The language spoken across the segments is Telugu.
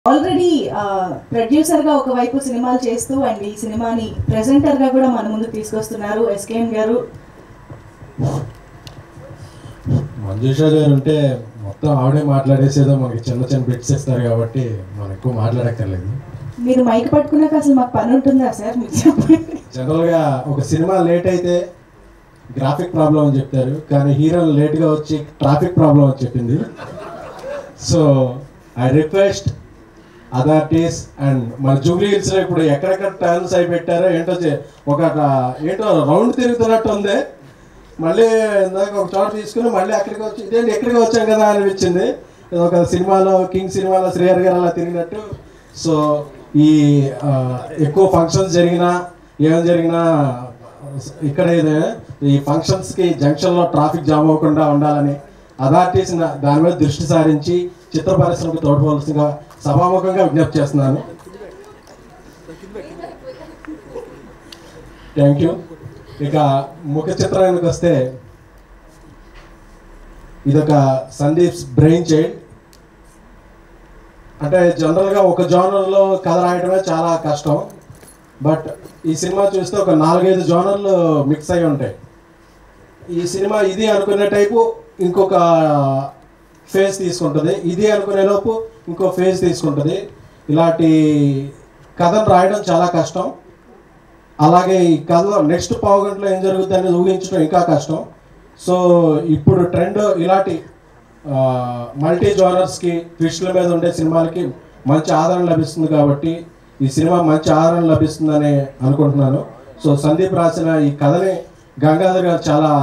ఆల్రెడీ ప్రొడ్యూసర్గా ఒకవైపు సినిమాలు చేస్తూ అండ్ ఈ సినిమాని ప్రెజెంటర్గా కూడా మన ముందు తీసుకొస్తున్నారు ఎస్కేఎం గారు మంజుషా గారు ఉంటే మొత్తం ఆవిడే మాట్లాడేసేదో మనకి చిన్న చిన్న బిట్స్ ఇస్తారు కాబట్టి మనం ఎక్కువ మాట్లాడక్కర్లేదు మీరు మైక్ పట్టుకున్నాక అసలు మాకు పని ఉంటుందా సార్ మీకు చెప్పండి జనరల్గా ఒక సినిమా లేట్ అయితే గ్రాఫిక్ ప్రాబ్లం అని చెప్తారు కానీ హీరో లేట్గా వచ్చి ట్రాఫిక్ ప్రాబ్లం అని చెప్పింది so I request authorities and మన జూబ్లీ హిల్స్లో ఇప్పుడు ఎక్కడెక్కడ టర్న్స్ అయి పెట్టారో ఏంటో చే- ఒక ఏంటో రౌండ్ తిరుగుతున్నట్టు ఉంది మళ్ళీ ఇందాక ఒక చోట తీసుకుని మళ్ళీ అక్కడికి వచ్చి ఇదేంటి ఎక్కడికి వచ్చాం కదా అనిపించింది ఇది ఒక సినిమాలో కింగ్ సినిమాలో శ్రీహరి గారు అలా తిరిగినట్టు సో ఈ ఆ, ఎక్కువ ఫంక్షన్స్ జరిగినా ఏమైనా జరిగినా ఇక్కడ ఏదే ఈ ఫంక్షన్స్కి జంక్షన్లో ట్రాఫిక్ జామ్ అవ్వకుండా ఉండాలని అథారిటీస్ నా- దాని మీద దృష్టి సారించి చిత్ర పరిశ్రమకు తోడ్పడాల్సిందిగా సభాముఖంగా విజ్ఞప్తి చేస్తున్నాను థ్యాంక్ యూ ఇక ముఖ చిత్రానికి వస్తే ఇదొక సందీప్స్ బ్రెయిన్ చైల్డ్ అంటే జనరల్గా ఒక జోనర్లో కథ రాయడమే చాలా కష్టం బట్ ఈ సినిమా చూస్తే ఒక నాలుగైదు జోనర్లు మిక్స్ అయి ఉంటాయి ఈ సినిమా ఇది అనుకునే టైపు ఇంకొక ఫేజ్ తీసుకుంటుంది ఇది అనుకునే లోపు ఇంకో ఫేజ్ తీసుకుంటుంది ఇలాంటి కథను రాయడం చాలా కష్టం అలాగే ఈ కథలో నెక్స్ట్ పావు గంటలో ఏం జరుగుతుంది అనేది ఊహించడం ఇంకా కష్టం సో ఇప్పుడు ట్రెండ్ ఇలాంటి మల్టీ జోనర్స్కి ట్విస్ట్ల మీద ఉండే సినిమాలకి మంచి ఆదరణ లభిస్తుంది కాబట్టి ఈ సినిమా మంచి ఆదరణ లభిస్తుందని అనుకుంటున్నాను సో సందీప్ రాసిన ఈ కథని గంగాధర్ గారు చాలా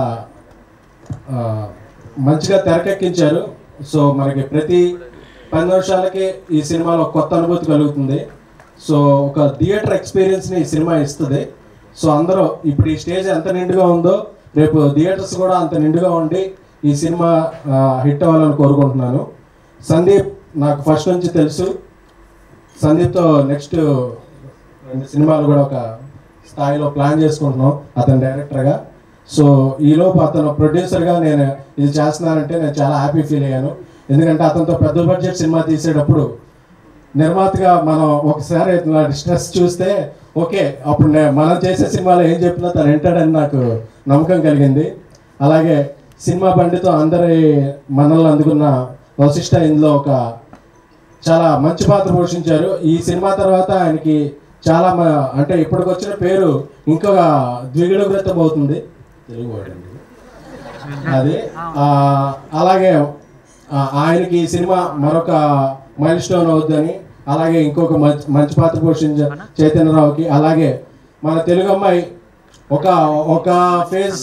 ఆ, మంచిగా తెరకెక్కించారు సో మనకి ప్రతి పది నిమిషాలకి ఈ సినిమాలో కొత్త అనుభూతి కలుగుతుంది సో ఒక థియేటర్ ఎక్స్పీరియన్స్ని ఈ సినిమా ఇస్తుంది సో అందరూ ఇప్పుడు ఈ స్టేజ్ ఎంత నిండుగా ఉందో రేపు థియేటర్స్ కూడా అంత నిండుగా ఉండి ఈ సినిమా హిట్ అవ్వాలని కోరుకుంటున్నాను సందీప్ నాకు ఫస్ట్ నుంచి తెలుసు సందీప్తో నెక్స్ట్ రెండు సినిమాలు కూడా ఒక స్థాయిలో ప్లాన్ చేసుకుంటున్నాం అతను డైరెక్టర్గా సో ఈలోపు అతను ప్రొడ్యూసర్గా నేను ఇది చేస్తున్నానంటే నేను చాలా హ్యాపీ ఫీల్ అయ్యాను ఎందుకంటే అతనితో పెద్ద బడ్జెట్ సినిమా తీసేటప్పుడు నిర్మాతగా మనం ఒకసారి ఇట్లాంటి స్ట్రెస్ చూస్తే ఓకే అప్పుడు నే- మనం చేసే సినిమాలో ఏం చెప్పినా తను వింటాడని నాకు నమ్మకం కలిగింది అలాగే సినిమా బండితో అందరి మనల్ని అందుకున్న వశిష్ట ఇందులో ఒక చాలా మంచి పాత్ర పోషించారు ఈ సినిమా తర్వాత ఆయనకి చాలా మ- అంటే ఇప్పటికి వచ్చిన పేరు ఇంకొక ద్విగుణీకృతం అవుతుంది తెలుగు word అండి. అది ఆ, అలాగే ఆ, ఆయనకి ఈ సినిమా మరొక మైల్ స్టోన్ అవుద్దని అలాగే ఇంకొక మంచి మంచి పాత్ర పోషించ చైతన్యరావుకి అలాగే మన తెలుగు అమ్మాయి ఒక ఒక ఫేజ్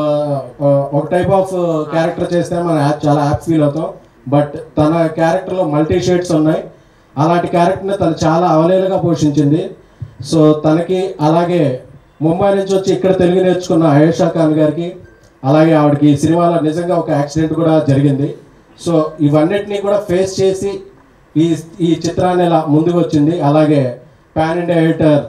ఒక టైప్ ఆఫ్ క్యారెక్టర్ చేస్తే మనం హ్యాప్- చాలా హ్యాపీ ఫీల్ అవుతాం బట్ తన క్యారెక్టర్లో మల్టీ షేడ్స్ ఉన్నాయి అలాంటి క్యారెక్టర్ని తను చాలా అవలేలుగా పోషించింది సో తనకి అలాగే ముంబై నుంచి వచ్చి ఇక్కడ తెలుగు నేర్చుకున్న ఆయేషా ఖాన్ గారికి అలాగే ఆవిడకి ఈ సినిమాలో నిజంగా ఒక యాక్సిడెంట్ కూడా జరిగింది సో ఇవన్నిటినీ కూడా ఫేస్ చేసి ఈ ఈ చిత్రాన్ని ఇలా ముందుకు వచ్చింది అలాగే పాన్ ఇండియా ఎడిటర్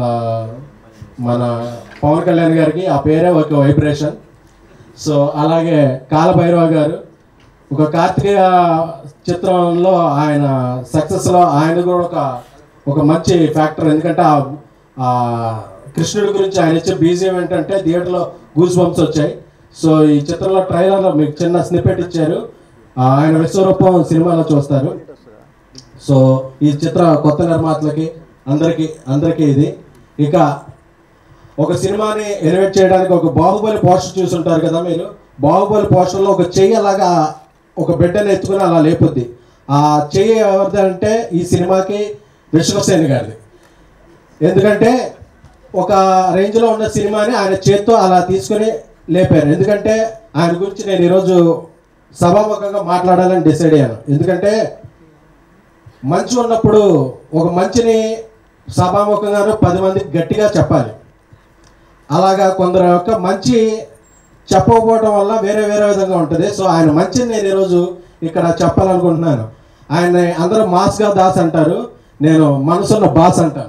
మన పవన్ కళ్యాణ్ గారికి ఆ పేరే ఒక వైబ్రేషన్ సో అలాగే కాలభైరవ గారు ఒక కార్తికేయ చిత్రంలో ఆయన సక్సెస్లో ఆయన కూడా ఒక ఒక మంచి ఫ్యాక్టర్ ఎందుకంటే ఆ- ఆ కృష్ణుడి గురించి ఆయన ఇచ్చే బీజియం ఏంటంటే థియేటర్లో గూస్ బంప్స్ వచ్చాయి సో ఈ చిత్రంలో ట్రైలర్లో మీకు చిన్న స్నిపెట్ ఇచ్చారు ఆ, ఆయన విశ్వరూపం సినిమాలో చూస్తారు సో ఈ చిత్ర కొత్త నిర్మాతలకి అందరికీ అందరికీ ఇది ఇక ఒక సినిమాని ఎలివేట్ చేయడానికి ఒక బాహుబలి పోస్టర్ చూసుంటారు కదా మీరు బాహుబలి పోస్టర్లో ఒక చెయ్యి అలాగా ఒక బిడ్డని ఎత్తుకుని అలా లేపుద్ది ఆ చెయ్యి ఎవరిది అంటే ఈ సినిమాకి విశ్వసేన్ గారిది ఎందుకంటే ఒక రేంజ్లో ఉన్న సినిమాని ఆయన చేత్తో అలా తీసుకుని లేపారు ఎందుకంటే ఆయన గురించి నేను ఈరోజు సభాముఖంగా మాట్లాడాలని డిసైడ్ అయ్యాను ఎందుకంటే మంచి ఉన్నప్పుడు ఒక మంచిని సభాముఖంగాను పది మందికి గట్టిగా చెప్పాలి అలాగా కొందరు యొక్క మంచి చెప్పకపోవడం వల్ల వేరే వేరే విధంగా ఉంటుంది సో ఆయన మంచిని నేను ఈరోజు ఇక్కడ చెప్పాలనుకుంటున్నాను ఆయన అందరూ మాస్గా దాస్ అంటారు నేను మనసున్న బాస్ అంటాను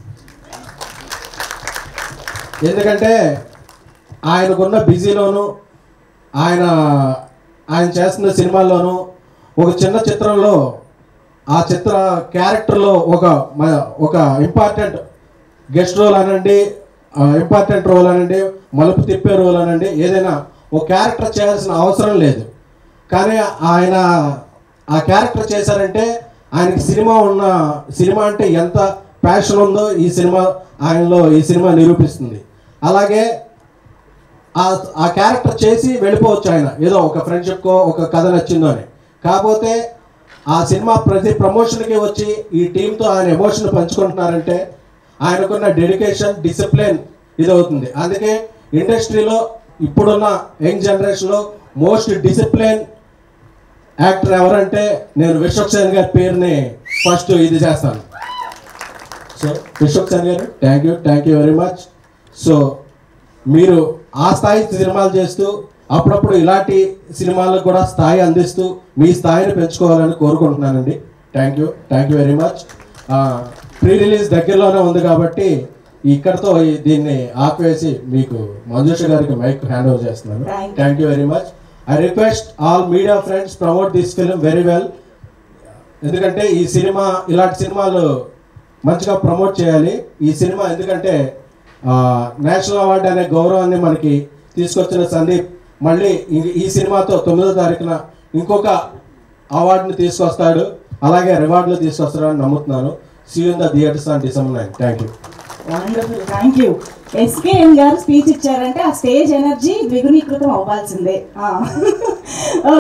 ఎందుకంటే ఆయనకున్న బిజీలోను ఆయన ఆయన చేస్తున్న సినిమాల్లోనూ ఒక చిన్న చిత్రంలో ఆ చిత్ర క్యారెక్టర్లో ఒక మ- ఒక ఇంపార్టెంట్ గెస్ట్ రోల్ అనండి ఇంపార్టెంట్ రోల్ అనండి మలుపు తిప్పే రోల్ అనండి ఏదైనా ఒక క్యారెక్టర్ చేయాల్సిన అవసరం లేదు కానీ ఆయన ఆ క్యారెక్టర్ చేశారంటే ఆయనకి సినిమా ఉన్న సినిమా అంటే ఎంత ప్యాషన్ ఉందో ఈ సినిమా ఆయనలో ఈ సినిమా నిరూపిస్తుంది అలాగే ఆ ఆ క్యారెక్టర్ చేసి వెళ్ళిపోవచ్చు ఆయన ఏదో ఒక ఫ్రెండ్షిప్కో ఒక కథ నచ్చిందో అని కాకపోతే ఆ సినిమా ప్రతి ప్రమోషన్కి వచ్చి ఈ టీంతో ఆయన ఎమోషన్ పంచుకుంటున్నారంటే ఆయనకున్న డెడికేషన్ డిసిప్లిన్ ఇది అవుతుంది అందుకే ఇండస్ట్రీలో ఇప్పుడున్న యంగ్ జనరేషన్లో మోస్ట్ డిసిప్లిన్ యాక్టర్ ఎవరంటే నేను విశ్వక్సేన్ గారి పేరుని ఫస్ట్ ఇది చేస్తాను so Vishwaksen garu thank you thank you very much so మీరు ఆ స్థాయి సినిమాలు చేస్తూ అప్పుడప్పుడు ఇలాంటి సినిమాలకు కూడా స్థాయి అందిస్తూ మీ స్థాయిని పెంచుకోవాలని కోరుకుంటున్నానండి thank you thank you very much pre release దగ్గరలోనే ఉంది కాబట్టి ఇక్కడతో ఈ- దీన్ని ఆపివేసి మీకు మంజుష గారికి మైక్ హ్యాండ్ ఓవర్ చేస్తున్నాను Thank you. Thank you very much I request all media friends promote this film very well ఎందుకంటే ఈ సినిమా ఇలాంటి సినిమాలు మంచిగా ప్రమోట్ చేయాలి ఈ సినిమా ఎందుకంటే నేషనల్ అవార్డు అనే గౌరవాన్ని మనకి తీసుకొచ్చిన సందీప్ మళ్ళీ ఈ- ఈ సినిమాతో తొమ్మిదో తారీఖున ఇంకొక అవార్డుని తీసుకొస్తాడు అలాగే రివార్డులు తీసుకొస్తాడని నమ్ముతున్నాను see in the theatres on December nine thank you wonderful thank you SKM garu speech ఇచ్చారంటే ఆ స్టేజ్ ఎనర్జీ ద్విగుణీకృతం అవ్వాల్సిందే ఆ.